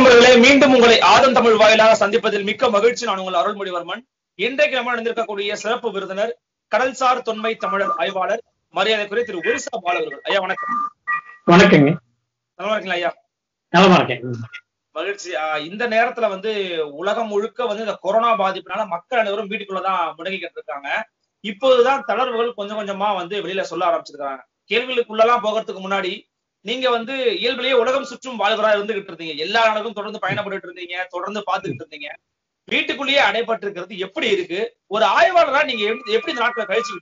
நண்பர்களே மீண்டும் உங்களை ஆதம் தமிழ் வாயிலாக சந்திப்பதில் மிக்க மகிழ்ச்சி நான் உங்கள் அருள்மொழிவர்மன் இன்றைக்கு நம்ம நடந்திருக்கக்கூடிய சிறப்பு விருந்தினர் கடல்சார் தொன்மை தமிழர் ஆய்வாளர் மரியாதைக்குரிய திரு ஒரிசா பால் அவர்கள் ஐயா வணக்கம் வணக்கங்க நல்லா இருக்கீங்களா ஐயா நலமா இருக்கேன் மகிழ்ச்சி ஆஹ் இந்த நேரத்துல வந்து உலகம் முழுக்க வந்து இந்த கொரோனா பாதிப்புனால மக்கள் அனைவரும் வீட்டுக்குள்ளதான் முடங்கிக்கிட்டு இருக்காங்க இப்போதுதான் தளர்வுகள் கொஞ்சம் கொஞ்சமா வந்து வெளியில சொல்ல ஆரம்பிச்சிருக்காங்க கேள்விகளுக்குள்ளலாம் போகிறதுக்கு முன்னாடி நீங்க வந்து இயல்பிலேயே உலகம் சுற்றும் வாழ்கிறா இருந்துகிட்டு இருந்தீங்க எல்லா நாடுகளும் தொடர்ந்து பயணப்பட்டு இருந்தீங்க தொடர்ந்து பார்த்துக்கிட்டு இருந்தீங்க வீட்டுக்குள்ளேயே அடைபட்டு இருக்கிறது எப்படி இருக்கு ஒரு ஆய்வாளரா நீங்க எப்படி எப்படி இந்த நாட்களை கழிச்சு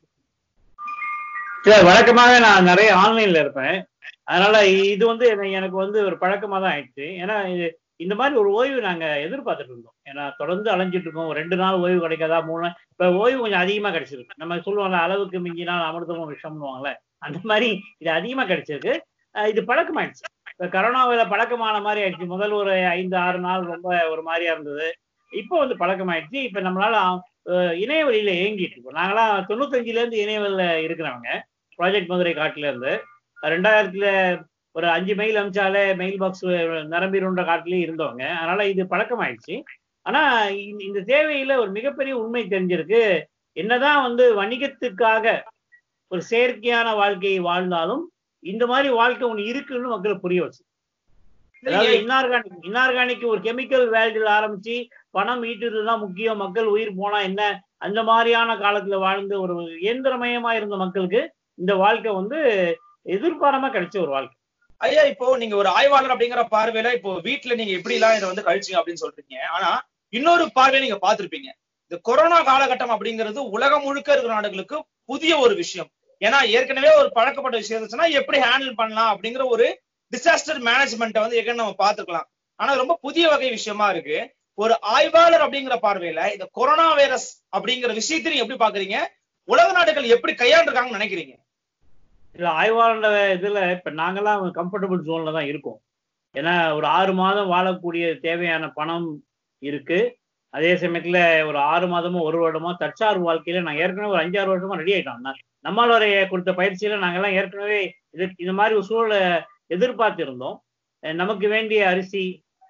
இல்ல வழக்கமாக நான் நிறைய ஆன்லைன்ல இருப்பேன் அதனால இது வந்து எனக்கு- எனக்கு வந்து ஒரு பழக்கமா தான் ஆயிடுச்சு ஏன்னா இது இந்த மாதிரி ஒரு ஓய்வு நாங்க எதிர்பார்த்துட்டு இருந்தோம் ஏன்னா தொடர்ந்து அலைஞ்சிட்டு இருக்கோம் ரெண்டு நாள் ஓய்வு கிடைக்காதா மூணு நாள் இப்ப ஓய்வு கொஞ்சம் அதிகமா கிடைச்சிருக்கு நம்ம சொல்லுவாங்கல்ல அளவுக்கு மிஞ்சினால் அமிர்தமும் விஷம்னுவாங்கல்ல அந்த மாதிரி இது அதிகமா கிடைச்சிருக்கு அஹ் இது பழக்கமாயிடுச்சு இப்ப கரோனாவில பழக்கமான மாதிரி ஆயிடுச்சு முதல் ஒரு ஐந்து ஆறு நாள் ரொம்ப ஒரு மாதிரியா இருந்தது இப்போ வந்து பழக்கமாயிடுச்சு இப்ப நம்மளால அஹ், இணைய வழியில இயங்கிட்டு இருக்கோம் நாங்களாம் தொண்ணூத்தஞ்சுல இருந்து இணைய வழியில இருக்கிறவங்க ப்ராஜெக்ட் மதுரை காட்டுல இருந்து ரெண்டாயிரத்துல ஒரு அஞ்சு மெயில் அமிச்சாலே மெயில் பாக்ஸ் நிரம்பிடுன்ற காட்டிலேயே இருந்தவங்க அதனால இது பழக்கமாயிடுச்சு ஆனா இந்த- இந்த தேவையில ஒரு மிகப்பெரிய உண்மை தெரிஞ்சிருக்கு என்னதான் வந்து வணிகத்துக்காக ஒரு செயற்கையான வாழ்க்கையை வாழ்ந்தாலும் இந்த மாதிரி வாழ்க்கை ஒண்ணு இருக்குன்னு மக்களுக்கு புரிய வச்சு அதாவது இன்ஆர்கானிக் இன்ஆர்கானிக் ஒரு கெமிக்கல் வேல்டில் ஆரம்பிச்சு பணம் ஈட்டுறது தான் முக்கியம் மக்கள் உயிர் போனா என்ன அந்த மாதிரியான காலத்துல வாழ்ந்து ஒரு இயந்திரமயமா இருந்த மக்களுக்கு இந்த வாழ்க்கை வந்து எதிர்பாராம கிடைச்ச ஒரு வாழ்க்கை ஐயா இப்போ நீங்க ஒரு ஆய்வாளர் அப்படிங்கிற பார்வையில இப்போ வீட்டுல நீங்க எப்படி எல்லாம் இதை வந்து கழிச்சீங்க அப்படின்னு சொல்றீங்க ஆனா இன்னொரு பார்வையை நீங்க பார்த்திருப்பீங்க இந்த கொரோனா காலகட்டம் அப்படிங்கிறது உலகம் முழுக்க இருக்கிற நாடுகளுக்கு புதிய ஒரு விஷயம் ஏன்னா ஏற்கனவே ஒரு பழக்கப்பட்ட விஷயம் இருந்துச்சுன்னா எப்படி ஹேண்டில் பண்ணலாம் அப்படிங்கிற ஒரு டிசாஸ்டர் மேனேஜ்மெண்ட்டை வந்து ஏற்கனவே நம்ம பார்த்துக்கலாம் ஆனா ரொம்ப புதிய வகை விஷயமா இருக்கு ஒரு ஆய்வாளர் அப்படிங்கிற பார்வையில இந்த கொரோனா வைரஸ் அப்படிங்கிற விஷயத்தை நீங்க எப்படி பாக்குறீங்க உலக நாடுகள் எப்படி கையாண்டிருக்காங்கன்னு நினைக்கிறீங்க இல்ல ஆய்வாளர் இதுல இப்ப நாங்கெல்லாம் கம்ஃபர்டபுள் ஜோன்ல தான் இருக்கோம் ஏன்னா ஒரு ஆறு மாதம் வாழக்கூடிய தேவையான பணம் இருக்கு அதே சமயத்துல ஒரு ஆறு மாதமோ ஒரு வருடமோ தற்சார்பு வாழ்க்கையில நான் ஏற்கனவே ஒரு அஞ்சாறு வருஷமா ரெடி ஆயிட்டோம் நான் நம்மளுடைய கொடுத்த பயிற்சியில நாங்கெல்லாம் ஏற்கனவே இது இந்த மாதிரி ஒரு சூழலை எதிர்பார்த்து இருந்தோம் அஹ் நமக்கு வேண்டிய அரிசி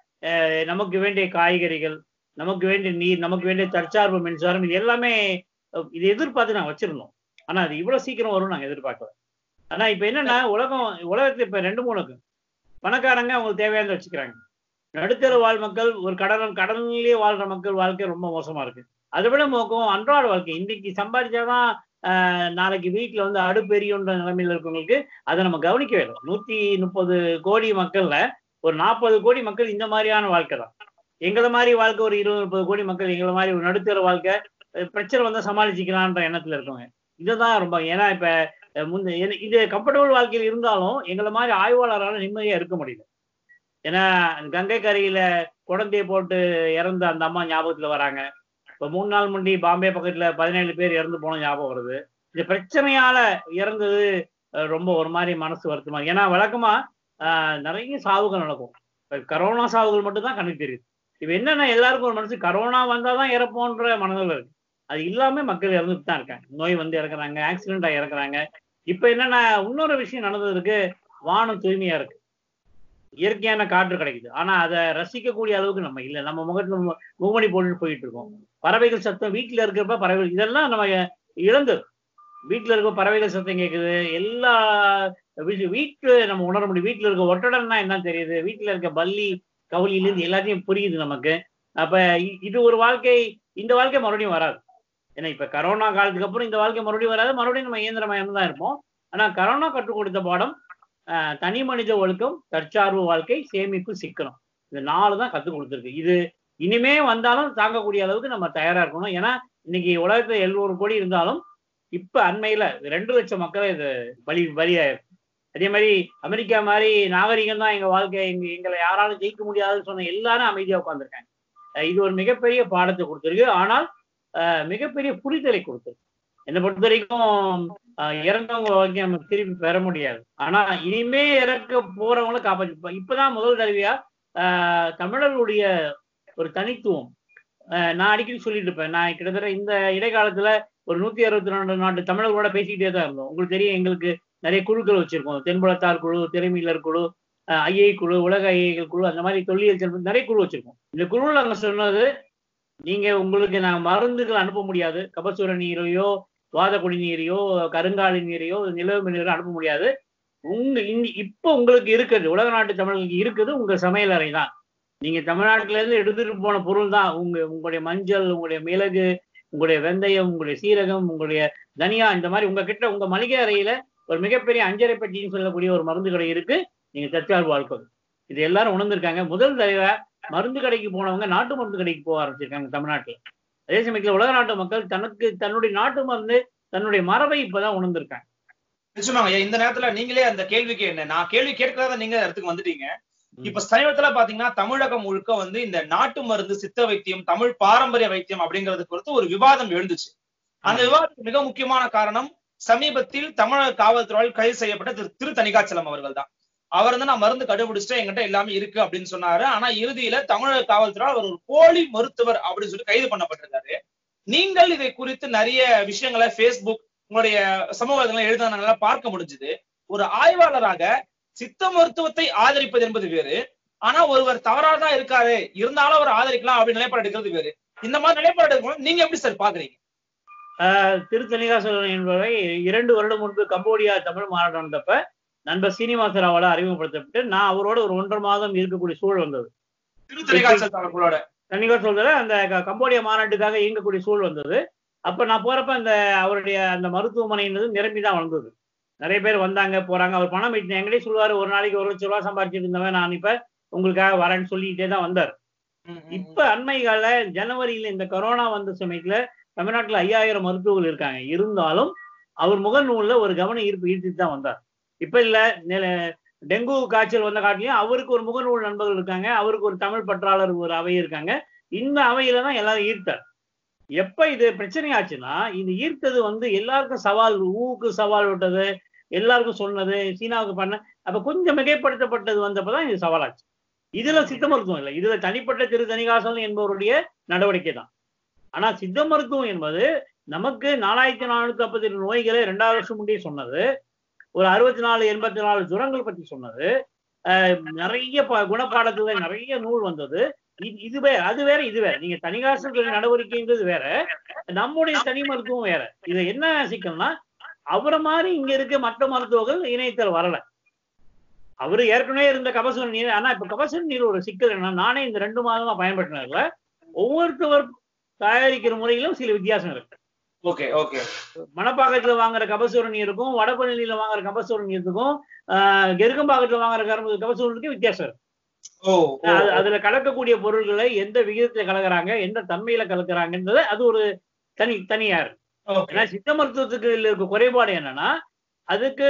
அஹ் நமக்கு வேண்டிய காய்கறிகள் நமக்கு வேண்டிய நீர் நமக்கு வேண்டிய தற்சார்பு மின்சாரம் இது எல்லாமே அஹ் இது எதிர்பார்த்து நாங்க வச்சிருந்தோம் ஆனா அது இவ்வளவு சீக்கிரம் வரும்னு நாங்க எதிர்பார்க்கல ஆனா இப்ப என்னன்னா உலகம் உலகத்துல இப்ப ரெண்டு மூணு இருக்கு பணக்காரங்க அவங்களுக்கு தேவையானதை வச்சுக்கிறாங்க நடுத்தர வாழ் மக்கள் ஒரு கடல் கடல்லையே வாழ்ற மக்கள் வாழ்க்கை ரொம்ப மோசமா இருக்கு அதை விட மோக்கம் அன்றாட வாழ்க்கை இன்னைக்கு சம்பாதிச்சாதான் ஆஹ், நாளைக்கு வீட்டுல வந்து அடுப்பெரியுன்ற நிலைமையில இருக்கவங்களுக்கு அதை நம்ம கவனிக்கவே இல்லை நூத்தி முப்பது கோடி மக்கள்ல ஒரு நாற்பது கோடி மக்கள் இந்த மாதிரியான வாழ்க்கை தான் எங்களை மாதிரி வாழ்க்கை ஒரு இருபது முப்பது கோடி மக்கள் எங்களை மாதிரி ஒரு நடுத்தர வாழ்க்கை அஹ், பிரச்சனை வந்தா சமாளிச்சுக்கலான்ற எண்ணத்துல இருக்கவங்க இதுதான் ரொம்ப ஏன்னா இப்ப அஹ், முந்த என- இது கம்ஃபர்டபுள் வாழ்க்கையில் இருந்தாலும் எங்களை மாதிரி ஆய்வாளரால நிம்மதியா இருக்க முடியல ஏன்னா கங்கை கரையில குழந்தைய போட்டு இறந்த அந்த அம்மா ஞாபகத்துல வராங்க இப்ப மூணு நாள் முன்னாடி பாம்பே பக்கத்துல பதினேழு பேர் இறந்து போன ஞாபகம் வருது இந்த பிரச்சனையால இறந்தது அஹ், ரொம்ப ஒரு மாதிரி மனசு வருத்தமா இருக்கு. ஏன்னா வழக்கமா ஆஹ், நிறைய சாவுகள் நடக்கும் இப்ப கரோனா சாவுகள் மட்டும் தான் கணக்கு தெரியுது இப்ப என்னன்னா எல்லாருக்கும் ஒரு மனசு கரோனா வந்தாதான் இறப்போன்ற மனதில் இருக்கு அது இல்லாம மக்கள் இறந்துட்டு தான் இருக்காங்க நோய் வந்து இறக்குறாங்க ஆக்சிடென்ட் ஆகி இறக்குறாங்க இப்ப என்னன்னா இன்னொரு விஷயம் நடந்ததுக்கு வானம் தூய்மையா இருக்கு இயற்கையான காற்று கிடைக்குது ஆனா அதை ரசிக்கக்கூடிய அளவுக்கு நம்ம இல்லை நம்ம முகத்துல மு- முகமணி போட்டுட்டு போயிட்டு இருக்கோம் பறவைகள் சத்தம் வீட்டுல இருக்கிறப்ப பறவைகள் இதெல்லாம் நம்ம இழந்தது வீட்டுல இருக்க பறவைகள் சத்தம் கேக்குது எல்லா வீட்டு வீட்டு நம்ம உணர முடியும் வீட்டுல இருக்க ஒட்டடன்னா என்ன தெரியுது வீட்டுல இருக்க பல்லி கவுளியில இருந்து எல்லாத்தையும் புரியுது நமக்கு அப்ப இ- இது ஒரு வாழ்க்கை இந்த வாழ்க்கை மறுபடியும் வராது ஏன்னா இப்ப கரோனா காலத்துக்கு அப்புறம் இந்த வாழ்க்கை மறுபடியும் வராது மறுபடியும் நம்ம இயந்திரமயம் தான் இருப்போம் ஆனா கரோனா கற்றுக் கொடுத்த பாடம் ஆஹ், தனி மனித ஒழுக்கம் தற்சார்பு வாழ்க்கை சேமிப்பு சிக்கனம் இந்த நாலு தான் கற்றுக் கொடுத்துருக்கு இது இனிமே வந்தாலும் தாங்கக்கூடிய அளவுக்கு நம்ம தயாரா இருக்கணும் ஏன்னா இன்னைக்கு உலகத்துல எழுநூறு கோடி இருந்தாலும் இப்ப அண்மையில ரெண்டு லட்சம் மக்கள் இது பலி பலியாயிருக்கு அதே மாதிரி அமெரிக்கா மாதிரி நாகரிகம் தான் எங்க வாழ்க்கை எங்க எங்களை யாராலும் ஜெயிக்க முடியாதுன்னு சொன்ன எல்லாரும் அமைதியா உட்காந்துருக்காங்க இது ஒரு மிகப்பெரிய பாடத்தை கொடுத்துருக்கு ஆனால் அஹ், மிகப்பெரிய புரிதலை கொடுத்துருக்கு என்னை பொறுத்த வரைக்கும் அஹ், இறந்தவங்க வாழ்க்கை நம்ம திருப்பி பெற முடியாது ஆனா இனிமே இறக்க போறவங்களை காப்பாற்றி இப்ப- இப்பதான் முதல் தடவையா அஹ், தமிழர்களுடைய ஒரு தனித்துவம் அஹ், நான் அடிக்கடி சொல்லிட்டு இருப்பேன் நான் கிட்டத்தட்ட இந்த இடைக்காலத்துல ஒரு நூத்தி அறுபத்தி ரெண்டு நாட்டு தமிழர்களோட பேசிக்கிட்டே தான் இருந்தோம் உங்களுக்கு தெரியும் எங்களுக்கு நிறைய குழுக்கள் வச்சிருக்கோம் தென்புலத்தார் குழு திரைமீளர் குழு ஐஐ குழு உலக ஐஐகள் குழு அந்த மாதிரி தொல்லியல் செல்வம் நிறைய குழு வச்சிருக்கோம் இந்த குழுவில் நாங்க சொன்னது நீங்க உங்களுக்கு நான் மருந்துகள் அனுப்ப முடியாது கபசுர நீரையோ வாத குடிநீரையோ கருங்காலி நீரையோ நிலவு நீரோ அனுப்ப முடியாது உங்க இந்த- இப்போ உங்களுக்கு இருக்குது உலக நாட்டு தமிழர்களுக்கு இருக்குது உங்க சமையல் அறை தான் நீங்க தமிழ்நாட்டுல இருந்து எடுத்துட்டு போன பொருள் தான் உங்க உங்களுடைய மஞ்சள் உங்களுடைய மிளகு உங்களுடைய வெந்தயம் உங்களுடைய சீரகம் உங்களுடைய தனியா இந்த மாதிரி உங்க கிட்ட உங்க மளிகை அறையில ஒரு மிகப்பெரிய அஞ்சரை பெட்டின்னு சொல்லக்கூடிய ஒரு மருந்து கடை இருக்கு நீங்க தற்சார்பு வாழ்க்கை இது எல்லாரும் உணர்ந்திருக்காங்க முதல் தடவை மருந்து கடைக்கு போனவங்க நாட்டு மருந்து கடைக்கு போக ஆரம்பிச்சிருக்காங்க தமிழ்நாட்டுல அதே சமயத்துல உலக நாட்டு மக்கள் தனக்கு தன்னுடைய நாட்டு மருந்து தன்னுடைய மரபை இப்பதான் உணர்ந்திருக்காங்க நிச்சயமாங்க ஐயா, இந்த நேரத்துல நீங்களே அந்த கேள்விக்கு என்ன நான் கேள்வி கேட்கறத நீங்க இந்த இடத்துக்கு வந்துட்டீங்க இப்ப சமீபத்துல பாத்தீங்கன்னா தமிழகம் முழுக்க வந்து இந்த நாட்டு மருந்து சித்த வைத்தியம் தமிழ் பாரம்பரிய வைத்தியம் அப்படிங்கறது குறித்து ஒரு விவாதம் எழுந்துச்சு அந்த விவாதத்துக்கு மிக முக்கியமான காரணம் சமீபத்தில் தமிழக காவல்துறையால் கைது செய்யப்பட்ட திரு திரு தணிகாச்சலம் அவர்கள் தான் அவர் வந்து நான் மருந்து கண்டுபிடிச்சிட்டேன் என்கிட்ட எல்லாமே இருக்கு அப்படின்னு சொன்னாரு ஆனா இறுதியில தமிழக காவல்துறையால் அவர் ஒரு போலி மருத்துவர் அப்படின்னு சொல்லி கைது பண்ணப்பட்டிருக்காரு நீங்கள் இதை குறித்து நிறைய விஷயங்களை Facebook உங்களுடைய சமூக வலைதளங்களை எழுதுனதுனால பார்க்க முடிஞ்சது ஒரு ஆய்வாளராக சித்த மருத்துவத்தை ஆதரிப்பது என்பது வேறு ஆனா ஒருவர் தவறாதான் இருக்காரு இருந்தாலும் அவர் ஆதரிக்கலாம் அப்படின்னு நிலைப்பாடு எடுக்கிறது வேறு இந்த மாதிரி நிலைப்பாடு எடுக்கணும் நீங்க எப்படி சார் பாக்குறீங்க ஆஹ் திரு தணிகாசலம் என்பவரை இரண்டு வருடம் முன்பு கம்போடியா தமிழ் மாநாடு நடந்தப்ப நண்பர் சீனிவாச ராவால அறிமுகப்படுத்தப்பட்டு நான் அவரோட ஒரு ஒன்றரை மாதம் இருக்கக்கூடிய சூழல் வந்தது திரு தணிகாச்சல் அவர்களோட தனிகா சொல்ற அந்த க- கம்போடியா மாநாட்டுக்காக இயங்கக்கூடிய சூழல் வந்தது அப்ப நான் போறப்ப அந்த அவருடைய அந்த மருத்துவமனைன்றது நிரம்பி தான் வளர்ந்தது நிறைய பேர் வந்தாங்க போறாங்க அவர் பணம் வைத்து என்கிட்டயே சொல்லுவாரு ஒரு நாளைக்கு ஒரு லட்சம் ரூபாய் சம்பாதிச்சிட்டு இருந்தவன் நான் இப்ப உங்களுக்காக வரேன்னு சொல்லிக்கிட்டே தான் வந்தார் ம், ம், ம். இப்ப அண்மை கால ஜனவரியில இந்த கொரோனா வந்த சமயத்துல தமிழ்நாட்டுல ஐயாயிரம் மருத்துவர்கள் இருக்காங்க இருந்தாலும் அவர் முகநூல்ல ஒரு கவன ஈர்ப்பு ஈர்த்துட்டு தான் வந்தார் இப்ப இல்ல நில- டெங்கு காய்ச்சல் வந்த காட்டிலையும் அவருக்கு ஒரு முகநூல் நண்பர்கள் இருக்காங்க அவருக்கு ஒரு தமிழ் பற்றாளர் ஒரு அவை இருக்காங்க இந்த அவையில தான் எல்லாரும் ஈர்த்தார் எப்ப இது பிரச்சனை ஆச்சுன்னா இது ஈர்த்தது வந்து எல்லாருக்கும் சவால் ஊவுக்கு சவால் விட்டது எல்லாருக்கும் சொன்னது சீனாவுக்கு பண்ண அப்ப கொஞ்சம் மிகைப்படுத்தப்பட்டது வந்தப்பதான் இது சவாலாச்சு இதுல சித்த மருத்துவம் இல்லை இதுல தனிப்பட்ட திரு தணிகாசன் என்பவருடைய நடவடிக்கை தான் ஆனா சித்த மருத்துவம் என்பது நமக்கு நாலாயிரத்தி நானூத்தி ஐம்பத்தி எட்டு நோய்களை ரெண்டாவது வருஷம் முன்னே சொன்னது ஒரு அறுபத்தி நாலு எண்பத்தி நாலு ஜுரங்கள் பற்றி சொன்னது அஹ் நிறைய ப- குணப்பாடத்துல நிறைய நூல் வந்தது இது- இது வேற அது வேற இது வேற நீங்க தணிகாசன் நடவடிக்கைன்றது வேற நம்முடைய தனி மருத்துவம் வேற இது என்ன சிக்கல்னா அவரை மாதிரி இங்க இருக்க மற்ற மருத்துவர்கள் இணையத்தில் வரல அவரு ஏற்கனவே இருந்த கபசுர நீர் ஆனா இப்ப கபசுர நீர் ஒரு சிக்கல் என்ன நானே இந்த ரெண்டு மாதமா பயன்படுத்தினதுல ஒவ்வொருத்தவர் தயாரிக்கிற முறையிலும் சில வித்தியாசம் இருக்கு ஓகே ஓகே மணப்பாக்கத்துல வாங்குற கபசூர நீருக்கும் வடபழனியில வாங்குற கபசூர நீருக்கும் ஆஹ் கெருக்கம்பாக்கத்துல வாங்குற கரும்பு கபசூரனுக்கும் வித்தியாசம் இருக்கு ஓ ஓ, அது- அதுல கலக்கக்கூடிய பொருட்களை எந்த விகிதத்துல கலக்குறாங்க எந்த தன்மையில கலக்குறாங்கன்றது அது ஒரு தனி தனியார் ஓகே ஏன்னா சித்த மருத்துவத்துக்கு இருக்க குறைபாடு என்னன்னா அதுக்கு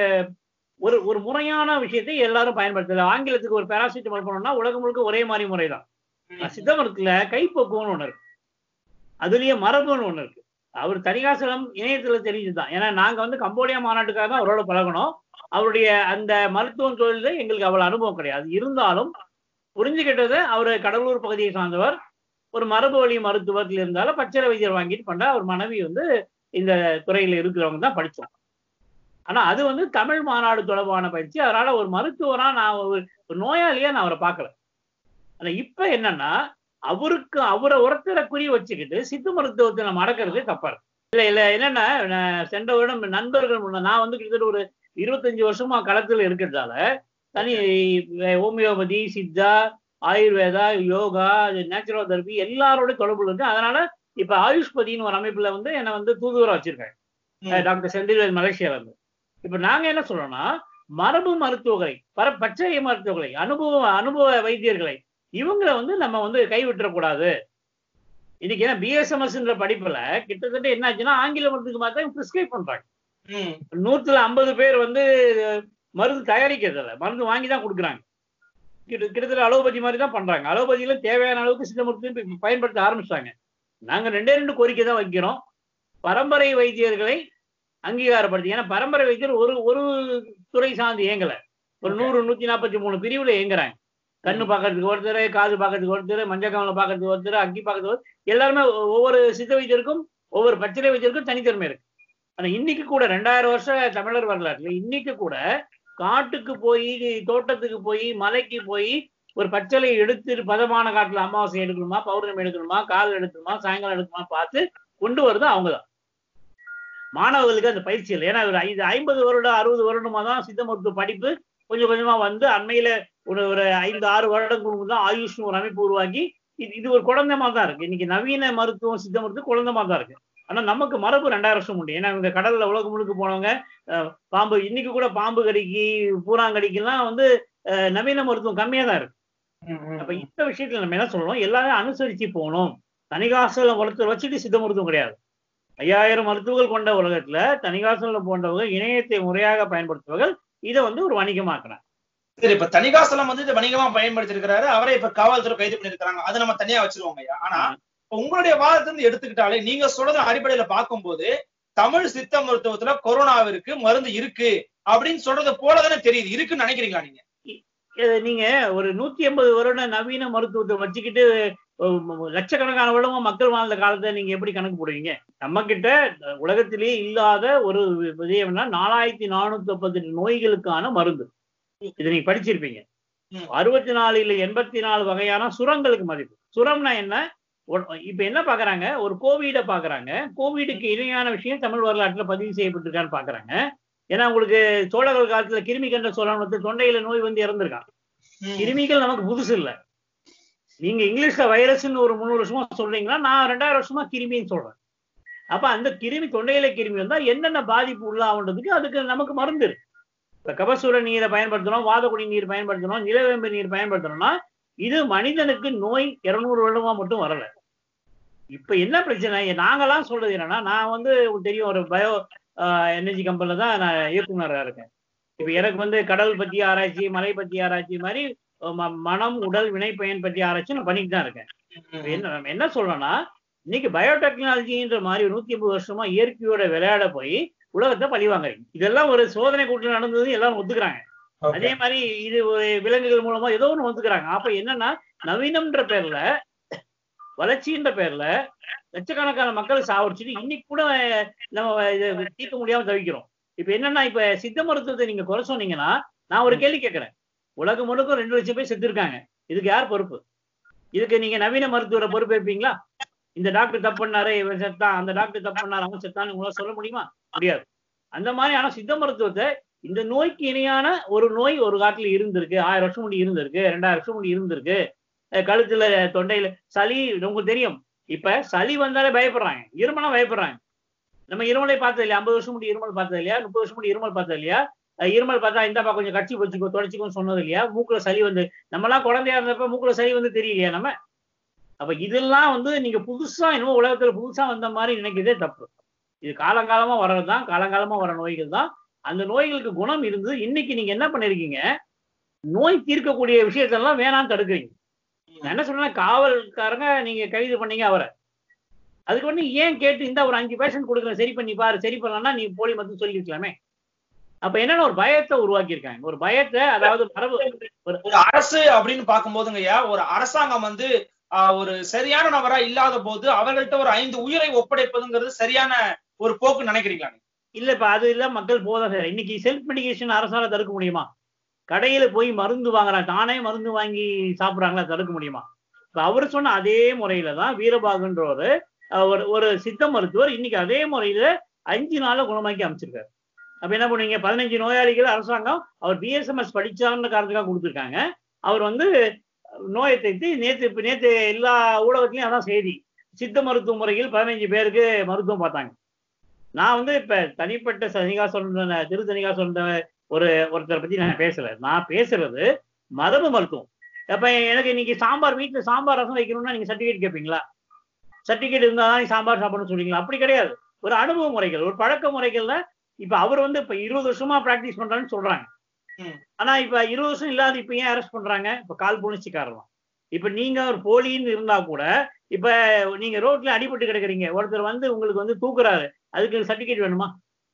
ஒரு ஒரு முறையான விஷயத்தை எல்லாரும் பயன்படுத்தல ஆங்கிலத்துக்கு ஒரு பேராசிட்டமால் பண்ணோம்னா உலகம் முழுக்க ஒரே மாதிரி முறைதான் ஆனா சித்த மருத்துவத்துல கைப்பக்குவம்னு ஒண்ணு இருக்கு அதுலயே மரபுன்னு ஒண்ணு இருக்கு அவர் தனிகாசலம் இணையத்துல தெரிஞ்சுதான் ஏன்னா நாங்க வந்து கம்போடியா மாநாட்டுக்காக தான் அவரோட பழகணும் அவருடைய அந்த மருத்துவம் தொழில எங்களுக்கு அவ்வளவு அனுபவம் கிடையாது இருந்தாலும் புரிஞ்சுக்கிட்டது அவர் கடலூர் பகுதியை சார்ந்தவர் ஒரு மரபு வழி மருத்துவத்தில் இருந்தாலும் பச்சளை வைத்தியர் வாங்கிட்டு பண்ண அவர் மனைவி வந்து இந்த துறையில இருக்கிறவங்க தான் படிச்சோம் ஆனா அது வந்து தமிழ் மாநாடு தொடர்பான பயிற்சி அதனால ஒரு மருத்துவரா நான் ஒரு ஒரு நோயாளியா நான் அவரை பார்க்கல ஆனா இப்ப என்னன்னா அவருக்கு அவரை ஒருத்தரை குறி வச்சுக்கிட்டு சித்து மருத்துவத்தை நம்ம அடக்கிறது தப்பா இருக்கு இல்ல இல்ல என்னன்னா நான் சென்ற வருடம் நண்பர்கள் முன்ன நான் வந்து கிட்டத்தட்ட ஒரு இருபத்தஞ்சு வருஷமா களத்துல இருக்கிறதால தனி homeopathy Siddha Ayurveda yoga natural therapy எல்லாரோட தொடர்புல இருக்கு அதனால இப்ப ஆயுஷ்பதினு ஒரு அமைப்புல வந்து என்னை வந்து தூதுவரா வச்சிருக்காங்க ம். டாக்டர் செந்தில்வேல் மலேசியால இருந்து இப்ப நாங்க என்ன சொல்றோம்னா மரபு மருத்துவர்களை பர பச்சை மருத்துவர்களை அனுபவ அனுபவ வைத்தியர்களை இவங்களை வந்து நம்ம வந்து கைவிட்டுறக்கூடாது இன்னைக்கு ஏன்னா பிஎஸ்எம்எஸ்ன்ற படிப்புல கிட்டத்தட்ட என்ன ஆச்சுன்னா ஆங்கில மருந்துக்கு மாத்திரம் பிரிஸ்கிரைப் பண்றாங்க ம் நூத்துல ஐம்பது பேர் வந்து மருந்து தயாரிக்கிறது இல்ல மருந்து வாங்கி தான் கொடுக்குறாங்க கிட்ட- கிட்டத்தட்ட அலோபதி மாதிரி தான் பண்றாங்க அலோபதியில தேவையான அளவுக்கு சித்த மருத்துவம் இப்ப பயன்படுத்த ஆரம்பிச்சிட்டாங்க நாங்க ரெண்டே ரெண்டு கோரிக்கை தான் வைக்கிறோம் பரம்பரை வைத்தியர்களை அங்கீகாரப்படுத்தி ஏன்னா பரம்பரை வைத்தியர் ஒரு ஒரு துறை சார்ந்து இயங்கல ஒரு Okay. நூறு நூத்தி நாற்பத்தி மூணு பிரிவுல இயங்குறாங்க கண்ணு பார்க்கறதுக்கு ஒருத்தர் காது பார்க்கறதுக்கு ஒருத்தர் மஞ்சக்காமல பார்க்கறதுக்கு ஒருத்தர் அக்கி பார்க்கறதுக்கு ஒருத்தர் எல்லாருமே ஒ- ஒவ்வொரு சித்த வைத்தியருக்கும் ஒவ்வொரு பச்சிலை வைத்தியருக்கும் தனித்தன்மை இருக்கு ஆனா இன்னைக்கு கூட ரெண்டாயிரம் வருஷ தமிழர் வரலாற்றுல இன்னைக்கு கூட காட்டுக்கு போய் தோட்டத்துக்கு போய் மலைக்கு போய் ஒரு பச்சளை எடுத்து பதமான காட்டுல அமாவாசை எடுக்கணுமா பௌர்ணமி எடுக்கணுமா கால் எடுக்கணுமா சாயங்காலம் எடுக்கணுமா பார்த்து கொண்டு வருது அவங்கதான் மாணவர்களுக்கு அந்த பயிற்சி இல்லை ஏன்னா ஒரு ஐந்து ஐம்பது வருடம் அறுபது வருடமா தான் சித்த மருத்துவ படிப்பு கொஞ்சம் கொஞ்சமா வந்து அண்மையில ஒரு ஒரு ஐந்து ஆறு வருடங்களுக்கு தான் ஆயுஷ்னு ஒரு அமைப்பு உருவாக்கி இது இது ஒரு குழந்தை மாதிரி தான் இருக்கு இன்னைக்கு நவீன மருத்துவம் சித்த மருத்துவம் குழந்தை மாதிரி தான் இருக்கு ஆனா நமக்கு மரபு ரெண்டாயிரம் வருஷம் உண்டு ஏன்னா இவங்க கடல்ல உலகம் முழுக்க போனவங்க அஹ், பாம்பு இன்னைக்கு கூட பாம்பு கடிக்கு பூராங்கடிக்கெல்லாம் வந்து அஹ், நவீன மருத்துவம் கம்மியா தான் இருக்கு அப்ப இந்த விஷயத்துல நம்ம என்ன சொல்லணும் எல்லாரும் அனுசரிச்சு போகணும் தனிகாசல வளர்த்து வச்சுட்டு சித்த மருத்துவம் கிடையாது ஐயாயிரம் மருத்துவர்கள் கொண்ட உலகத்துல தனிகாசல போன்றவங்க இணையத்தை முறையாக பயன்படுத்துவர்கள் இதை வந்து ஒரு வணிகமாக்குறாங்க சரி இப்ப தணிகாசலம் வந்து இதை வணிகமா பயன்படுத்தி இருக்காரு அவரை இப்ப காவல்துறை கைது பண்ணிருக்காங்க அதை நம்ம தனியா வச்சிருவோங்க ஐயா ஆனா இப்ப உங்களுடைய வாதத்தை இருந்து எடுத்துக்கிட்டாலே நீங்க சொல்றது அடிப்படையில பார்க்கும்போது தமிழ் சித்த மருத்துவத்துல கொரோனாவிற்கு மருந்து இருக்கு அப்படின்னு சொல்றது போலதானே தெரியுது இருக்குன்னு நினைக்கிறீங்களா நீங்க இது நீங்க ஒரு நூத்தி எண்பது வருட நவீன மருத்துவத்தை வச்சுக்கிட்டு அஹ், லட்சக்கணக்கான வருடமா மக்கள் வாழ்ந்த காலத்தை நீங்க எப்படி கணக்கு போடுவீங்க நம்ம கிட்ட உலகத்திலேயே இல்லாத ஒரு விஷயம்னா நாலாயிரத்தி நானூத்தி முப்பத்தி நோய்களுக்கான மருந்து இது நீங்க படிச்சிருப்பீங்க ம். அறுபத்தி நாலு இல்ல எண்பத்தி நாலு வகையான சுரங்களுக்கு மதிப்பு சுரம்னா என்ன ஒ- இப்ப என்ன பாக்குறாங்க ஒரு கோவிட பாக்குறாங்க கோவிடுக்கு இணையான விஷயம் தமிழ் வரலாற்றுல பதிவு செய்யப்பட்டிருக்கான்னு பாக்குறாங்க ஏன்னா உங்களுக்கு சோழர்கள் காலத்துல கிருமி கண்ட சோழன் வந்து தொண்டையில நோய் வந்து இறந்திருக்கான் கிருமிகள் நமக்கு புதுசு இல்ல நீங்க இங்கிலீஷ்ல வைரஸ்னு ஒரு முந்நூறு வருஷமா சொல்றீங்கன்னா நான் ரெண்டாயிரம் வருஷமா கிருமின்னு சொல்றேன் அப்ப அந்த கிருமி தொண்டையில கிருமி வந்தா என்னென்ன பாதிப்பு உள்ளாகுன்றதுக்கு அதுக்கு நமக்கு மருந்து இருக்கு இப்ப கபசூர நீரை பயன்படுத்தணும் வாதகுடி நீர் பயன்படுத்தணும் நிலவேம்பு நீர் பயன்படுத்தணும்னா இது மனிதனுக்கு நோய் இருநூறு வருடமா மட்டும் வரல இப்ப என்ன பிரச்சனை நாங்கெல்லாம் சொல்றது என்னன்னா நான் வந்து உங்களுக்கு தெரியும் ஒரு பயோ எனர்ஜி கம்பெனில தான் நான் இயக்குனரா இருக்கேன் இப்ப எனக்கு வந்து கடல் பத்தி ஆராய்ச்சி மலை பத்தி ஆராய்ச்சி மாதிரி ம- மனம் உடல் வினை பயன் பற்றி ஆராய்ச்சி நான் பண்ணிட்டு தான் இருக்கேன் இப்ப என்ன நம்ம என்ன சொல்றோம்னா இன்னைக்கு பயோடெக்னாலஜின்ற மாதிரி நூத்தி ஐம்பது வருஷமா இயற்கையோட விளையாட போய் உலகத்தை பழி வாங்குறீங்க இதெல்லாம் ஒரு சோதனை கூட்டில் நடந்தது எல்லாரும் ஒத்துக்கிறாங்க அதே மாதிரி இது ஒரு விலங்குகள் மூலமா ஏதோ ஒண்ணு ஒத்துக்கிறாங்க அப்ப என்னன்னா நவீனம்ன்ற பேர்ல வளர்ச்சின்ற பேர்ல லட்சக்கணக்கான மக்களை சாவடிச்சுட்டு இன்னைக்கு கூட நம்ம இதை தீர்க்க முடியாம தவிக்கிறோம் இப்ப என்னன்னா இப்ப சித்த மருத்துவத்தை நீங்க குறை சொன்னீங்கன்னா நான் ஒரு கேள்வி கேட்கிறேன் உலகம் முழுக்க ரெண்டு லட்சம் பேர் செத்து இருக்காங்க இதுக்கு யார் பொறுப்பு இதுக்கு நீங்க நவீன மருத்துவரை பொறுப்பேற்பீங்களா இந்த டாக்டர் தப்பு பண்ணாரு இவன் செத்தான் அந்த டாக்டர் தப்பு பண்ணாரு அவன் செத்தான்னு உங்களால சொல்ல முடியுமா முடியாது அந்த மாதிரி ஆனா சித்த மருத்துவத்தை இந்த நோய்க்கு இணையான ஒரு நோய் ஒரு காட்டுல இருந்திருக்கு ஆயிரம் வருஷம் முடி இருந்திருக்கு ரெண்டாயிரம் வருஷம் முடி இருந்திருக்கு அஹ் கழுத்துல தொண்டையில சளி உங்களுக்கு தெரியும் இப்ப சளி வந்தாலே பயப்படுறாங்க இருமலாம் பயப்படுறாங்க நம்ம இருமலை பார்த்தது இல்லையா ஐம்பது வருஷம் முடி இருமல் பார்த்தது இல்லையா முப்பது வருஷம் முடி இருமல் பார்த்தது இல்லையா அஹ் இருமல் பார்த்தா இந்தாப்பா கொஞ்சம் கட்சி வச்சுக்கோ தொடச்சிக்கோன்னு சொன்னது இல்லையா மூக்குல சளி வந்து நம்மலாம் குழந்தையா இருந்தப்ப மூக்குல சளி வந்து தெரியலையா நம்ம அப்ப இதெல்லாம் வந்து நீங்க புதுசா என்னமோ உலகத்துல புதுசா வந்த மாதிரி நினைக்கிறதே தப்பு இது காலங்காலமா வர்றதுதான் காலங்காலமா வர நோய்கள் தான் அந்த நோய்களுக்கு குணம் இருந்து இன்னைக்கு நீங்க என்ன பண்ணிருக்கீங்க நோய் தீர்க்கக்கூடிய விஷயத்தெல்லாம் வேணாம்னு தடுக்கிறீங்க நான் என்ன சொல்றேன் காவல்காரங்க நீங்க கைது பண்ணீங்க அவரை அதுக்கு வந்து ஏன் கேட்டு இந்த ஒரு அஞ்சு பேஷண்ட் கொடுக்குறேன் சரி பண்ணி பாரு சரி பண்ணலன்னா நீ போலி மருந்து சொல்லிருக்கலாமே அப்ப என்னன்னா ஒரு பயத்தை உருவாக்கி இருக்காங்க ஒரு பயத்தை அதாவது மரபு ஒரு ஒரு அரசு அப்படின்னு பார்க்கும்போதுங்கய்யா ஒரு அரசாங்கம் வந்து ஆஹ், ஒரு சரியான நபரா இல்லாத போது அவர்கள்ட்ட ஒரு ஐந்து உயிரை ஒப்படைப்பதுங்கிறது சரியான ஒரு போக்கு நினைக்கிறீங்களா நீங்க? இல்ல இப்ப அது இல்ல மக்கள் போதும் சார் இன்னைக்கு செல்ஃப் மெடிகேஷன் அரசால தடுக்க முடியுமா கடையில போய் மருந்து வாங்குறாங்க தானே மருந்து வாங்கி சாப்பிடுறாங்களா தடுக்க முடியுமா இப்ப அவர் சொன்ன அதே முறையில தான் வீரபாகுன்ற ஒரு அஹ், ஒரு ஒரு சித்த மருத்துவர் இன்னைக்கு அதே முறையில அஞ்சு நாள்ல குணமாக்கி அமைச்சிருக்காரு அப்ப என்ன பண்ணுவீங்க பதினஞ்சு நோயாளிகள் அரசாங்கம் அவர் பிஎஸ்எம்எஸ் படிச்சாருன்ற காரணத்துக்காக கொடுத்துருக்காங்க அவர் வந்து நோயை தைத்து நேத்து இப்ப நேத்து எல்லா ஊடகத்திலயும் அதான் செய்தி சித்த மருத்துவ முறையில் பதினஞ்சு பேருக்கு மருத்துவம் பார்த்தாங்க நான் வந்து இப்ப தனிப்பட்ட சனிகா சொல்ற திரு தனிகா சொல்ற ஒரு ஒருத்தரை பத்தி நான் பேசல நான் பேசுறது மரபு மருத்துவம் அப்ப எனக்கு இன்னைக்கு சாம்பார் வீட்டுல சாம்பார் ரசம் வைக்கணும்னா நீங்க சர்டிபிகேட் கேட்பீங்களா சர்டிபிகேட் இருந்தா தான் நீ சாம்பார் சாப்பிடணும்னு சொல்றீங்களா அப்படி கிடையாது ஒரு அனுபவ முறைகள் ஒரு பழக்க முறைகள்ல இப்ப அவர் வந்து இப்ப இருபது வருஷமா பிராக்டிஸ் பண்றான்னு சொல்றாங்க ம். ஆனா இப்ப இருபது வருஷம் இல்லாத இப்ப ஏன் அரெஸ்ட் பண்றாங்க இப்ப கால் புணிச்சிக்காரலாம் இப்ப நீங்க ஒரு போலின்னு இருந்தா கூட இப்ப நீங்க ரோட்ல அடிபட்டு கிடக்குறீங்க ஒருத்தர் வந்து உங்களுக்கு வந்து தூக்குறாரு அதுக்கு சர்டிபிகேட் வேணுமா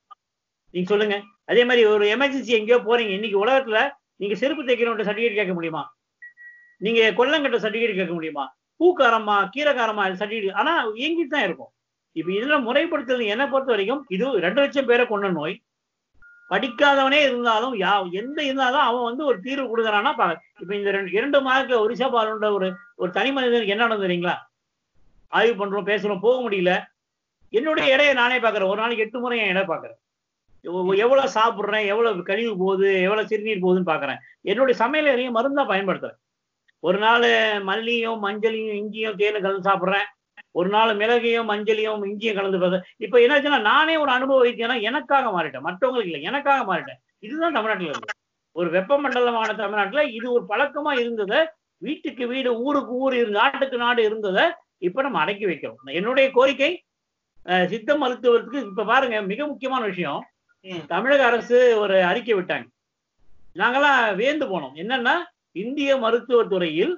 நீங்க சொல்லுங்க அதே மாதிரி ஒரு எமர்ஜென்சி எங்கேயோ போறீங்க இன்னைக்கு உலகத்துல நீங்க செருப்பு தைக்கிறவங்க சர்டிபிகேட் கேட்க முடியுமா நீங்க கொல்லங்கட்ட சர்டிபிகேட் கேட்க முடியுமா பூக்காரமா கீரைக்காரமா சர்டிபிகேட் ஆனா இயங்கிட்டு தான் இருக்கும் இப்ப இதுல முறைப்படுத்துறது என்னை பொறுத்த வரைக்கும் இது ரெண்டு லட்சம் பேரை கொண்ட நோய் படிக்காதவனே இருந்தாலும் யா எந்த இருந்தாலும் அவன் வந்து ஒரு தீர்வு கொடுக்குறான்னா பா இப்ப இந்த ரெண்டு இரண்டு மார்க்ல ஒரிசா பாலுன்ற ஒரு ஒரு தனி மனிதனுக்கு என்ன நடந்தது தெரியுங்களா ஆய்வு பண்றோம் பேசுறோம் போக முடியல என்னுடைய எடையை நானே பார்க்கறேன் ஒரு நாளைக்கு எட்டு முறை என் எடை பார்க்கறேன் எவ்வ- எவ்வளவு சாப்பிடுறேன் எவ்வளவு கழிவு போகுது எவ்வளவு சிறுநீர் போகுதுன்னு பார்க்கறேன் என்னுடைய சமையல் எதையும் மருந்தா பயன்படுத்துறேன் ஒரு நாள் மல்லியும் மஞ்சளையும் இஞ்சியும் தேனும் கலந்து சாப்பிடுறேன் ஒரு நாள் மிளகையும் மஞ்சளையும் இஞ்சியும் கலந்து பார்த்து இப்ப என்னாச்சுன்னா நானே ஒரு அனுபவ வைத்தியனா எனக்காக மாறிட்டேன் மற்றவங்களுக்கு இல்லை எனக்காக மாறிட்டேன் இதுதான் தமிழ்நாட்டுல இருக்கு ஒரு வெப்பமண்டலமான தமிழ்நாட்டுல இது ஒரு பழக்கமா இருந்ததை வீட்டுக்கு வீடு ஊருக்கு ஊர் இருந்து நாட்டுக்கு நாடு இருந்ததை இப்ப நம்ம அடக்கி வைக்கிறோம் என்னுடைய கோரிக்கை அஹ், சித்த மருத்துவத்துக்கு இப்ப பாருங்க மிக முக்கியமான விஷயம் ம். தமிழக அரசு ஒரு அறிக்கை விட்டாங்க நாங்கெல்லாம் வியந்து போனோம் என்னன்னா இந்திய மருத்துவத்துறையில்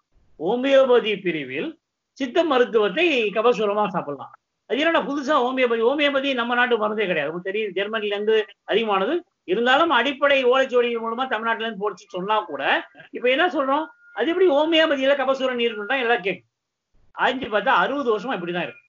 ஹோமியோபதி பிரிவில் சித்த மருத்துவத்தை கபசுரமா சாப்பிடலாம் அது என்னடா புதுசா ஹோமியோபதி ஹோமியோபதி நம்ம நாட்டு மருந்தே கிடையாது உங்களுக்கு தெரியும் ஜெர்மனில இருந்து அதிகமானது இருந்தாலும் அடிப்படை ஓலைச்சுவடிகள் மூலமா தமிழ்நாட்டுல இருந்து போச்சு சொன்னா கூட இப்ப என்ன சொல்றோம் அது எப்படி ஹோமியோபதியில கபசுர நீர் தான் எல்லாம் கேட்கும் ஆய்ஞ்சு பார்த்தா அறுபது வருஷமா இப்படிதான் இருக்கு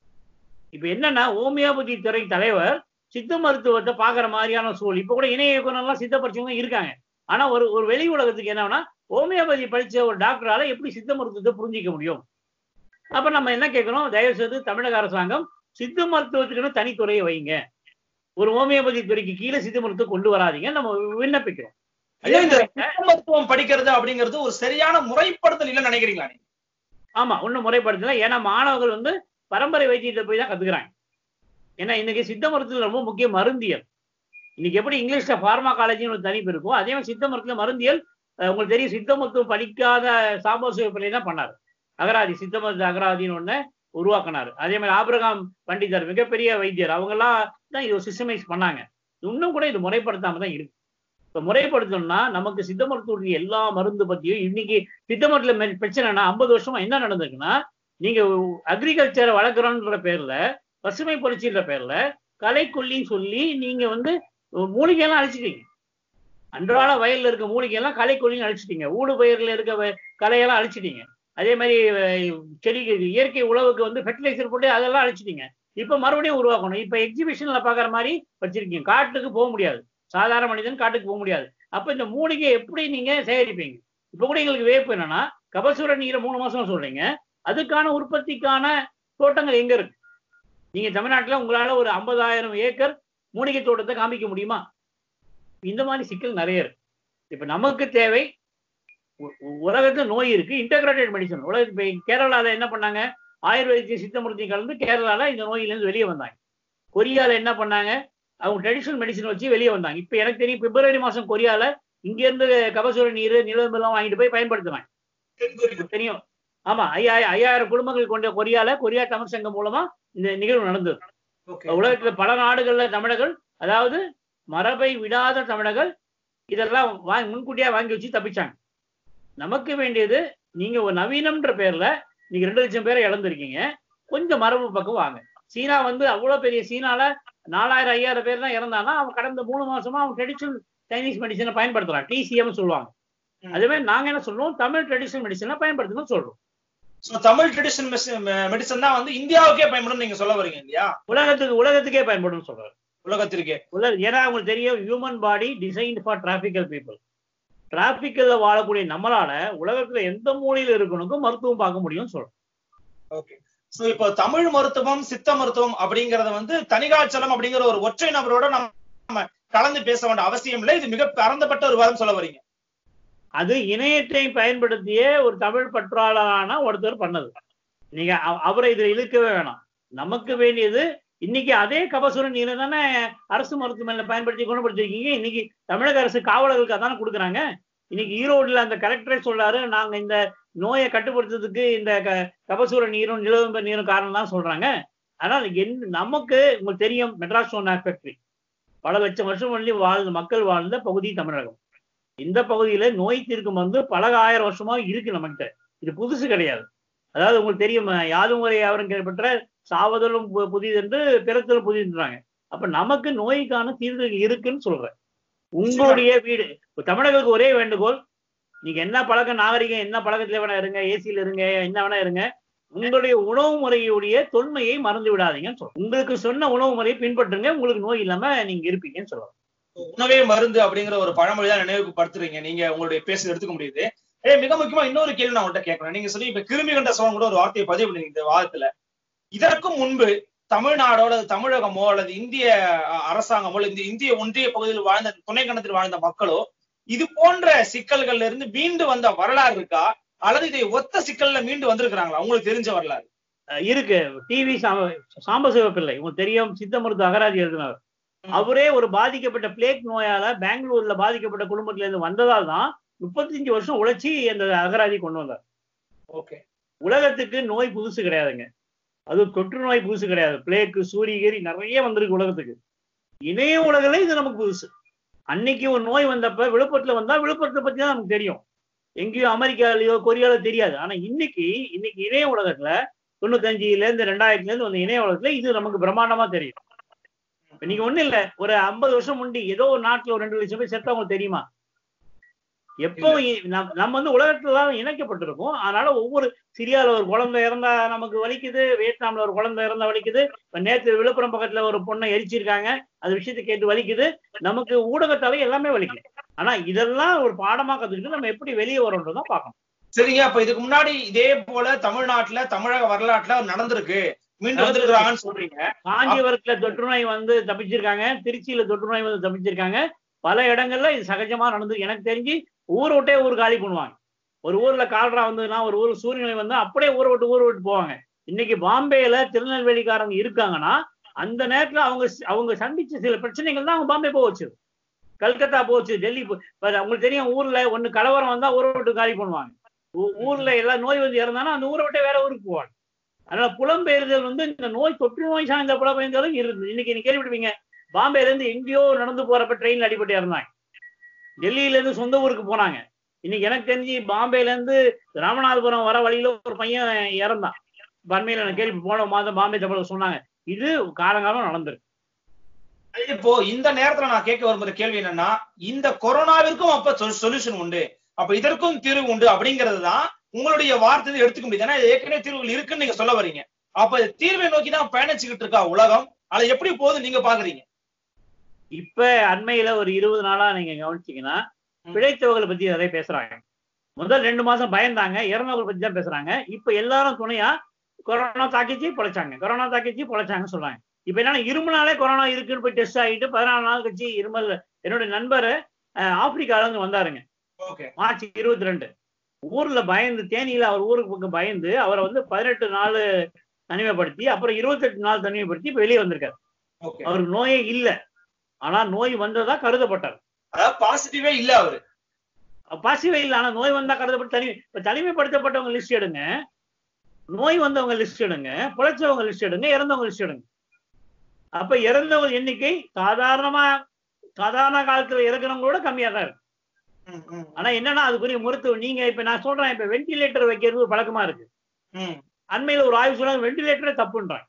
இப்ப என்னன்னா ஹோமியோபதி துறை தலைவர் சித்த மருத்துவத்தை பாக்குற மாதிரியான சூழல் இப்ப கூட இணைய இயக்குனர்லாம் சித்த படிச்சவங்க இருக்காங்க ஆனா ஒரு ஒரு வெளி உலகத்துக்கு என்னன்னா ஹோமியோபதி படிச்ச ஒரு டாக்டரால எப்படி சித்த மருத்துவத்தை புரிஞ்சிக்க முடியும் அப்ப நம்ம என்ன கேட்கிறோம் தயவு செய்து தமிழக அரசாங்கம் சித்த மருத்துவத்துக்குன்னு தனித்துறையை வைங்க ஒரு ஹோமியோபதி துறைக்கு கீழே சித்த மருத்துவம் கொண்டு வராதீங்க நம்ம விண்ணப்பிக்கிறோம் ஐயா, இந்த சித்த மருத்துவம் படிக்கிறது அப்படிங்கிறது ஒரு சரியான முறைப்படுத்தல் இல்லைன்னு நினைக்கிறீங்களா நீங்க ஆமா ஒண்ணும் முறைப்படுத்தல ஏன்னா மாணவர்கள் வந்து பரம்பரை வைத்தியத்தை போய் தான் கத்துக்கிறாங்க ஏன்னா இன்னைக்கு சித்த மருத்துவம் ரொம்ப முக்கிய மருந்தியல் இன்னைக்கு எப்படி இங்கிலீஷ்ல ஃபார்மா காலேஜ்னு ஒரு தனிப்பு இருக்கோ அதே மாதிரி சித்த மருத்துவ மருந்தியல் அஹ் உங்களுக்கு தெரியும் சித்த மருத்துவம் படிக்காத சாம்போசிவ பிள்ளை தான் பண்ணாரு அகராதி சித்த மருத்துவ அகராதின்னு ஒண்ணு உருவாக்குனாரு அதே மாதிரி ஆபிரகாம் பண்டிதர் மிகப்பெரிய வைத்தியர் அவங்கெல்லாம் தான் இது சிஸ்டமைஸ் பண்ணாங்க இன்னும் கூட இது முறைப்படுத்தாம தான் இருக்கு இப்ப முறைப்படுத்தணும்னா நமக்கு சித்த மருத்துவத்துடைய எல்லா மருந்து பத்தியும் இன்னைக்கு சித்த மருத்துவ மெ- பிரச்சனைனா ஐம்பது வருஷமா என்ன நடந்திருக்குன்னா நீங்க அக்ரிகல்ச்சரை வளர்க்குறோன்ற பேர்ல பசுமை புரட்சின்ற பேர்ல கலைக்கொல்லின்னு சொல்லி நீங்க வந்து மூலிகையெல்லாம் அழிச்சிட்டீங்க அன்றாட வயல்ல இருக்க மூலிகையெல்லாம் கலைக்கொல்லின்னு அழிச்சிட்டீங்க ஊடு பயிர்ல இருக்க வ- களையெல்லாம் அழிச்சிட்டீங்க அதே மாதிரி அஹ், செடி இயற்கை உழவுக்கு வந்து ஃபெர்டிலைசர் போட்டு அதெல்லாம் அழிச்சிட்டீங்க இப்ப மறுபடியும் உருவாக்கணும் இப்ப எக்ஸிபிஷன்ல பாக்குற மாதிரி வச்சிருக்கீங்க காட்டுக்கு போக முடியாது சாதாரண மனிதன் காட்டுக்கு போக முடியாது அப்ப இந்த மூலிகை எப்படி நீங்க சேகரிப்பீங்க இப்ப கூட எங்களுக்கு வேப்பு என்னன்னா கபசுர நீரை மூணு மாசம் சொல்றீங்க அதுக்கான உற்பத்திக்கான தோட்டங்கள் எங்க இருக்கு நீங்க தமிழ்நாட்டுல உங்களால ஒரு ஐம்பதாயிரம் ஏக்கர் மூலிகை தோட்டத்தை காமிக்க முடியுமா இந்த மாதிரி சிக்கல் நிறைய இருக்கு இப்ப நமக்கு தேவை உ- உ- உலகத்துல நோய் இருக்கு இன்டகிரேட்டட் மெடிசன் உலக இப்ப கேரளால என்ன பண்ணாங்க ஆயுர்வேதிய சித்த மருத்துவம் கலந்து கேரளால இந்த நோயிலிருந்து வெளியே வந்தாங்க கொரியால என்ன பண்ணாங்க அவங்க ட்ரெடிஷனல் மெடிசன் வச்சு வெளியே வந்தாங்க இப்ப எனக்கு தெரியும் பிப்ரவரி மாசம் கொரியால இங்க இருந்து கபசுர நீர் நிலவெல்லாம் வாங்கிட்டு போய் பயன்படுத்துறாங்க உங்களுக்கு தெரியும் ஆமா ஐயாயிரம் ஐயாயிரம் குடும்பங்கள் கொண்ட கொரியால கொரியா தமிழ் சங்கம் மூலமா இந்த நிகழ்வு நடந்தது Okay. உலகத்துல பல நாடுகள்ல தமிழர்கள் அதாவது மரபை விடாத தமிழர்கள் இதெல்லாம் வாங்கி முன்கூட்டியா வாங்கி வச்சு தப்பிச்சாங்க நமக்கு வேண்டியது நீங்க ஒரு நவீனம்ன்ற பேர்ல நீங்க ரெண்டு லட்சம் பேரை இழந்திருக்கீங்க கொஞ்சம் மரபு பக்கம் வாங்க சீனா வந்து அவ்வளவு பெரிய சீனால நாலாயிரம் ஐயாயிரம் பேர் தான் இறந்தானா அவன் கடந்த மூணு மாசமா அவன் ட்ரெடிஷனல் சைனீஸ் மெடிசனை பயன்படுத்துறான் டிசிஎம் சொல்லுவாங்க ம். அதே மாதிரி நாங்க என்ன சொல்றோம் தமிழ் ட்ரெடிஷனல் மெடிசனை பயன்படுத்தணும்னு சொல்றோம் So, தமிழ் ட்ரெடிஷன் மெடிசன் தான் வந்து இந்தியாவுக்கே பயன்படும் நீங்க சொல்ல வரீங்க இல்லையா உலகத்துக்கு உலகத்துக்கே பயன்படும் சொல்றாரு உலகத்திற்கே உலக ஏன்னா உங்களுக்கு தெரியும் human body designed for tropical people டிராபிக்கல்ல வாழக்கூடிய நம்மளால உலகத்துல எந்த மூலையில இருக்கணுக்கும் மருத்துவம் பார்க்க முடியும்னு சொல்றோம் ஓகே சோ இப்போ தமிழ் மருத்துவம் சித்த மருத்துவம் அப்படிங்கறத வந்து தனிகாச்சலம் அப்படிங்கிற ஒரு ஒற்றை நபரோட நம்ம கலந்து பேச வேண்டிய அவசியம் இல்லை இது மிக பரந்தப்பட்ட ஒரு வாதம் சொல்ல வரீங்க அது இணையத்தை பயன்படுத்திய ஒரு தமிழ் பற்றாளரான ஒருத்தர் பண்ணது நீங்க அவ- அவரை இதுல இழுக்கவே வேணாம் நமக்கு வேண்டியது இன்னைக்கு அதே கபசுர நீரை தானே அரசு மருத்துவமனையில பயன்படுத்தி குணப்படுத்திருக்கீங்க இன்னைக்கு தமிழக அரசு காவலர்களுக்கு அதானே கொடுக்குறாங்க இன்னைக்கு ஈரோடுல அந்த கலெக்டரே சொல்றாரு நாங்க இந்த நோயை கட்டுப்படுத்துறதுக்கு இந்த க- கபசுர நீரும் நிலவம்ப நீரும் காரணம் தான் சொல்றாங்க ஆனால் என் நமக்கு உங்களுக்கு தெரியும் மெட்ராஸ் சோனா ஃபேக்டரி பல லட்சம் வருஷம் பண்ணி வாழ்ந்த மக்கள் வாழ்ந்த பகுதி தமிழகம் இந்த பகுதியில நோய் தீர்க்கும் வந்து பல ஆயிரம் வருஷமா இருக்கு நம்மகிட்ட இது புதுசு கிடையாது அதாவது உங்களுக்கு தெரியும் யாதும் முறை யாவரும் கேள்விப்பட்ட சாவதலும் பு- புதிதென்று பிறத்தலும் புதிதுன்றாங்க அப்ப நமக்கு நோய்க்கான தீர்வுகள் இருக்குன்னு சொல்றேன் உங்களுடைய வீடு இப்ப தமிழர்களுக்கு ஒரே வேண்டுகோள் நீங்க என்ன பழக்கம் நாகரிகம் என்ன பழக்கத்துல வேணா இருங்க ஏசியில இருங்க என்ன வேணா இருங்க உங்களுடைய உணவு முறையுடைய தொன்மையை மறந்து விடாதீங்கன்னு சொல்றேன் உங்களுக்கு சொன்ன உணவு முறையை பின்பற்றுங்க உங்களுக்கு நோய் இல்லாம நீங்க இருப்பீங்கன்னு சொல்றேன் உணவே மருந்து அப்படிங்கிற ஒரு பழமொழி தான் நினைவுக்கு படுத்துறீங்க நீங்க உங்களுடைய பேச எடுத்துக்க முடியுது ஏ மிக முக்கியமா இன்னொரு கேள்வி நான் உங்கள்கிட்ட கேட்கறேன் நீங்க சொல்லி இப்ப கிருமி கண்ட சோழன் கூட ஒரு வார்த்தையை பதிவு பண்ணீங்க இந்த வாதத்துல இதற்கும் முன்பு தமிழ்நாடோ அல்லது தமிழகமோ அல்லது இந்திய அஹ், அரசாங்கமோ அல்லது இந்த இந்திய ஒன்றிய பகுதியில் வாழ்ந்த துணை கண்டத்தில் வாழ்ந்த மக்களோ இது போன்ற சிக்கல்கள்ல இருந்து மீண்டு வந்த வரலாறு இருக்கா அல்லது இதை ஒத்த சிக்கல்ல மீண்டு வந்திருக்கிறாங்களா உங்களுக்கு தெரிஞ்ச வரலாறு அஹ் இருக்கு டிவி சாம்ப சிவப்பிள்ளை உங்களுக்கு தெரியும் சித்த மருத்துவ அகராதி எழுதினவர் ம். அவரே ஒரு பாதிக்கப்பட்ட பிளேக் நோயால பெங்களூர்ல பாதிக்கப்பட்ட குடும்பத்துல இருந்து வந்ததால் தான் முப்பத்தஞ்சு வருஷம் உழைச்சி அந்த அகராதி கொண்டு வந்தார் ஓகே உலகத்துக்கு நோய் புதுசு கிடையாதுங்க அது தொற்று நோய் புதுசு கிடையாது பிளேக்கு சூரியகிரி நிறைய வந்திருக்கு உலகத்துக்கு இணைய உலகில இது நமக்கு புதுசு அன்னைக்கு ஒரு நோய் வந்தப்ப விழுப்புரத்துல வந்தா விழுப்புரத்தை பத்தி தான் நமக்கு தெரியும் எங்கேயோ அமெரிக்காலயோ கொரியாலோ தெரியாது ஆனா இன்னைக்கு இன்னைக்கு இணைய உலகத்துல தொண்ணூத்தஞ்சுல இருந்து ரெண்டாயிரத்துல இருந்து வந்த இணைய உலகத்துல இது நமக்கு பிரம்மாண்டமா தெரியும் இப்ப நீங்க ஒண்ணு இல்ல ஒரு ஐம்பது வருஷம் முண்டி ஏதோ ஒரு நாட்டுல ஒரு ரெண்டு லட்சம் பேர் செத்தா உங்களுக்கு தெரியுமா எப்போ இ- நம்- நம்ம வந்து உலகத்துல தான் இணைக்கப்பட்டிருக்கோம் அதனால ஒவ்வொரு சிரியால ஒரு குழந்தை இறந்தா நமக்கு வலிக்குது வியட்நாம்ல ஒரு குழந்தை இறந்தா வலிக்குது இப்ப நேத்து விழுப்புரம் பக்கத்துல ஒரு பொண்ணை எரிச்சிருக்காங்க அது விஷயத்தை கேட்டு வலிக்குது நமக்கு ஊடகத்தால எல்லாமே வலிக்குது ஆனா இதெல்லாம் ஒரு பாடமா கத்துக்கிட்டு நம்ம எப்படி வெளியே வரோன்றதான் பார்க்கணும் சரிங்க அப்ப இதுக்கு முன்னாடி இதே போல தமிழ்நாட்டுல தமிழக வரலாற்றுல நடந்திருக்கு மீண்டு வந்திருக்கிறாங்கன்னு சொல்றீங்க காஞ்சிபுரத்துல தொற்று நோய் வந்து தப்பிச்சிருக்காங்க திருச்சியில தொற்று நோய் வந்து தப்பிச்சிருக்காங்க பல இடங்கள்ல இது சகஜமா நடந்து எனக்கு தெரிஞ்சு ஊர் விட்டே ஊர் காலி பண்ணுவாங்க ஒரு ஊர்ல கால்ரா வந்ததுன்னா ஒரு ஊர்ல சூரிய நோய் வந்தா அப்படியே ஊரை விட்டு ஊரை விட்டு போவாங்க இன்னைக்கு பாம்பேல திருநெல்வேலிக்காரங்க இருக்காங்கன்னா அந்த நேரத்துல அவங்க அவங்க சந்திச்ச சில பிரச்சனைகள் தான் அவங்க பாம்பே போக வச்சது கல்கத்தா போச்சு டெல்லி போ- இப்ப உங்களுக்கு தெரியும் ஊர்ல ஒண்ணு கலவரம் வந்தா ஊரை விட்டு காலி பண்ணுவாங்க ஊ- ஊர்ல எல்லாம் நோய் வந்து இறந்தானா அந்த ஊரை விட்டு வேற ஊருக்கு போவாங்க அதனால புலம்பெயர்தல் வந்து இந்த நோய் தொற்று நோய் சார்ந்த புலம்பெயர்தலும் இருந்தது இன்னைக்கு நீங்க கேள்விப்படுவீங்க பாம்பேல இருந்து எங்கேயோ நடந்து போறப்ப ட்ரெயின்ல அடிபட்டு இறந்தாங்க டெல்லியில இருந்து சொந்த ஊருக்கு போனாங்க இன்னைக்கு எனக்கு தெரிஞ்சு பாம்பேல இருந்து ராமநாதபுரம் வர வழியில ஒரு பையன் இறந்தான் பன்மையில நான் கேள்வி போன மாதம் பாம்பே தமிழ் சொன்னாங்க இது காலங்காலம் நடந்திருக்கு இப்போ இந்த நேரத்துல நான் கேட்க வரும்போது கேள்வி என்னன்னா இந்த கொரோனாவிற்கும் அப்ப சொல்யூஷன் உண்டு அப்ப இதற்கும் தீர்வு உண்டு அப்படிங்கிறது தான் உங்களுடைய வார்த்தை எடுத்துக்க முடியுது ஏன்னா இது ஏற்கனவே தீர்வுகள் இருக்குன்னு நீங்க சொல்ல வரீங்க அப்ப இது தீர்வை நோக்கி தான் பயணிச்சுக்கிட்டு இருக்கா உலகம் அது எப்படி போகுது நீங்க பாக்குறீங்க இப்ப அண்மையில ஒரு இருபது நாளா நீங்க கவனிச்சீங்கன்னா ம். பிழைத்தவர்களை பத்தி நிறைய பேசுறாங்க முதல் ரெண்டு மாசம் பயந்தாங்க இறந்தவங்களை பத்தி தான் பேசுறாங்க இப்ப எல்லாரும் துணையா கொரோனா தாக்கிச்சு பொழைச்சாங்க கொரோனா தாக்கிச்சு பொழைச்சாங்கன்னு சொல்றாங்க இப்ப என்னன்னா இருமலாலே கொரோனா இருக்குன்னு போய் டெஸ்ட் ஆகிட்டு பதினாலு நாள் கழிச்சு இருமல் என்னுடைய நண்பர் அஹ், ஆப்பிரிக்கால இருந்து வந்தாருங்க ஓகே மார்ச் இருபத்தி ரெண்டு ஊர்ல பயந்து தேனியில அவர் ஊருக்கு பக்கம் பயந்து அவரை வந்து பதினெட்டு நாள் தனிமைப்படுத்தி அப்புறம் இருபத்தெட்டு நாள் தனிமைப்படுத்தி இப்ப வெளியே வந்திருக்காரு ஓகே அவருக்கு நோயே இல்ல ஆனா நோய் வந்ததா கருதப்பட்டார் அதாவது பாசிட்டிவே இல்ல அவரு பாசிவே இல்ல ஆனா நோய் வந்தா கருதப்பட்டு தனி இப்ப தனிமைப்படுத்தப்பட்டவங்க லிஸ்ட் எடுங்க நோய் வந்தவங்க லிஸ்ட் எடுங்க பிழைச்சவங்க லிஸ்ட் எடுங்க இறந்தவங்க லிஸ்ட் எடுங்க அப்ப இறந்தவங்க எண்ணிக்கை சாதாரணமா சாதாரண காலத்துல இறக்குறவங்களோட கம்மியா தான் இருக்கு ம், ம், ஆனா என்னன்னா அதுக்குரிய மருத்துவம் நீங்க இப்ப நான் சொல்றேன் இப்ப வென்டிலேட்டர் வைக்கிறது ஒரு பழக்கமா இருக்கு ம், அண்மையில ஒரு ஆய்வு சொல்றாங்க வென்டிலேட்டரே தப்புன்றாங்க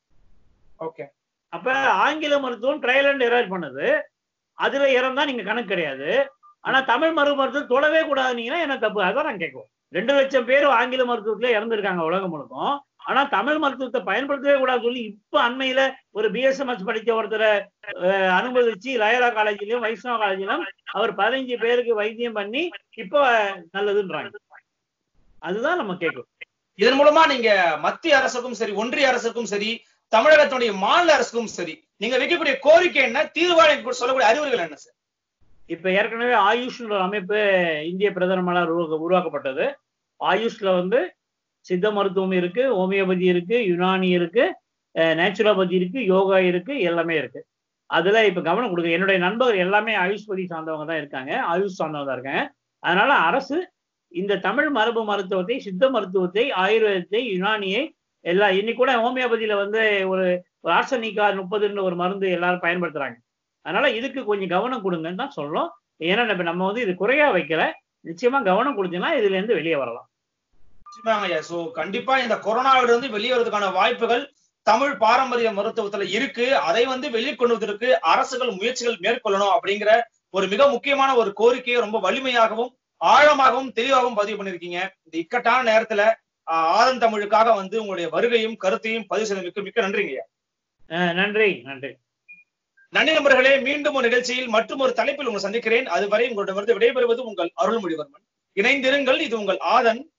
ஓகே அப்ப ஆங்கில மருத்துவம் ட்ரையல் அண்ட் எரர் பண்ணுது அதுல இறந்தா நீங்க கணக்கு கிடையாது ஆனா தமிழ் மருத்துவ மருத்துவம் தொடவே கூடாதுனீங்கன்னா என்ன தப்பு அதான் நான் கேட்குவோம் ரெண்டு லட்சம் பேர் ஆங்கில மருத்துவத்துல இறந்திருக்காங்க உலகம் முழுக்கும் ஆனா தமிழ் மருத்துவத்தை பயன்படுத்தவே கூடாது சொல்லி இப்ப அண்மையில ஒரு பிஎஸ்எம்எஸ் படிச்ச ஒருத்தரை அஹ், அனுமதிச்சு லயலா காலேஜ்லயும் வைஷ்ணவ காலேஜ்லயும் அவர் பதினஞ்சு பேருக்கு வைத்தியம் பண்ணி இப்ப நல்லதுன்றாங்க அதுதான் நம்ம கேட்கும் இதன் மூலமா நீங்க மத்திய அரசுக்கும் சரி ஒன்றிய அரசுக்கும் சரி தமிழகத்துடைய மாநில அரசுக்கும் சரி நீங்க வைக்கக்கூடிய கோரிக்கை என்ன தீர்வாயம் சொல்லக்கூடிய அறிவுரைகள் என்ன சார் இப்ப ஏற்கனவே ஆயுஷ்ன்ற ஒரு அமைப்பு இந்திய பிரதமரால் உருவாக்க- உருவாக்கப்பட்டது ஆயுஷ்ல வந்து சித்த மருத்துவம் இருக்கு ஹோமியோபதி இருக்கு யுனானி இருக்கு நேச்சுரோபதி இருக்கு யோகா இருக்கு எல்லாமே இருக்கு அதுல இப்ப கவனம் கொடுங்க என்னுடைய நண்பர்கள் எல்லாமே ஆயுஷ் பதி சார்ந்தவங்க தான் இருக்காங்க ஆயுஷ் சார்ந்தவங்க தான் இருக்காங்க அதனால அரசு இந்த தமிழ் மரபு மருத்துவத்தை சித்த மருத்துவத்தை ஆயுர்வேதத்தை யுனானியை எல்லா இன்னைக்கு கூட ஹோமியோபதியில வந்து ஒரு ஒரு ஆர்சனிகா முப்பதுன்னு ஒரு மருந்து எல்லாரும் பயன்படுத்துறாங்க அதனால இதுக்கு கொஞ்சம் கவனம் கொடுங்கன்னு தான் சொல்றோம் ஏன்னா இப்ப நம்ம வந்து இது குறையா வைக்கல நிச்சயமா கவனம் கொடுத்தீங்கன்னா இதுல இருந்து வெளியே வரலாம் நிச்சயமாங்க ஐயா சோ கண்டிப்பா இந்த கொரோனாவில இருந்து வெளியே வரதுக்கான வாய்ப்புகள் தமிழ் பாரம்பரிய மருத்துவத்துல இருக்கு அதை வந்து வெளியே கொண்டு வருவதற்கு அரசுகள் முயற்சிகள் மேற்கொள்ளணும் அப்படிங்கிற ஒரு மிக முக்கியமான ஒரு கோரிக்கையை ரொம்ப வலிமையாகவும் ஆழமாகவும் தெளிவாகவும் பதிவு பண்ணிருக்கீங்க இந்த இக்கட்டான நேரத்துல ஆஹ், ஆதன் தமிழுக்காக வந்து உங்களுடைய வருகையும் கருத்தையும் பதிவு செய்த மிக்க மிக்க நன்றிங்க ஐயா அஹ் நன்றி நன்றி நன்றி நண்பர்களே மீண்டும் ஒரு நிகழ்ச்சியில் மற்றும் ஒரு தலைப்பில் உங்களை சந்திக்கிறேன் அதுவரை உங்களிடமிருந்து விடைபெறுவது உங்கள் அருள்மொழிவர்மன் இணைந்திருங்கள் இது உங்கள் ஆதன்